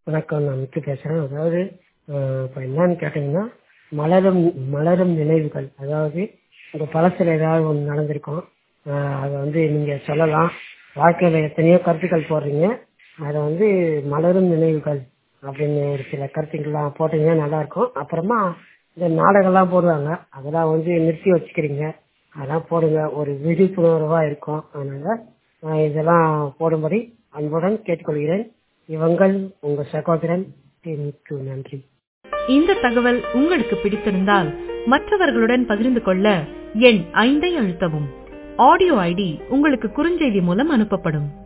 வணக்கம் நான் முத்து பேசுகிறேன் அதாவது இப்போ என்னன்னு கேட்டிங்கன்னா மலரும் மலரும் நினைவுகள் அதாவது இந்த பழசில் ஏதாவது ஒன்று நடந்திருக்கும் அதை வந்து நீங்கள் சொல்லலாம் வாழ்க்கையில் எத்தனையோ கருத்துக்கள் போடுறீங்க அதை வந்து மலரும் நினைவுகள் அப்படின்னு ஒரு சில கருத்துக்கள்லாம் போட்டிங்கன்னா நல்லாயிருக்கும் அப்புறமா இந்த நாடகம்லாம் போடுவாங்க அதெல்லாம் வந்து நிறுத்தி வச்சுக்கிறீங்க அதெல்லாம் போடுங்க ஒரு விழிப்புணர்வாக இருக்கும் அதனால் இதெல்லாம் போடும்படி அன்புடன் கேட்டுக்கொள்கிறேன் இவங்கள் உங்கள் சகோதரன் மிக்கு நன்றி இந்த தகவல் உங்களுக்கு பிடித்திருந்தால் மற்றவர்களுடன் பகிர்ந்து கொள்ள எண் ஐந்தை அழுத்தவும் ஆடியோ ஐடி உங்களுக்கு குறுஞ்செய்தி மூலம் அனுப்பப்படும்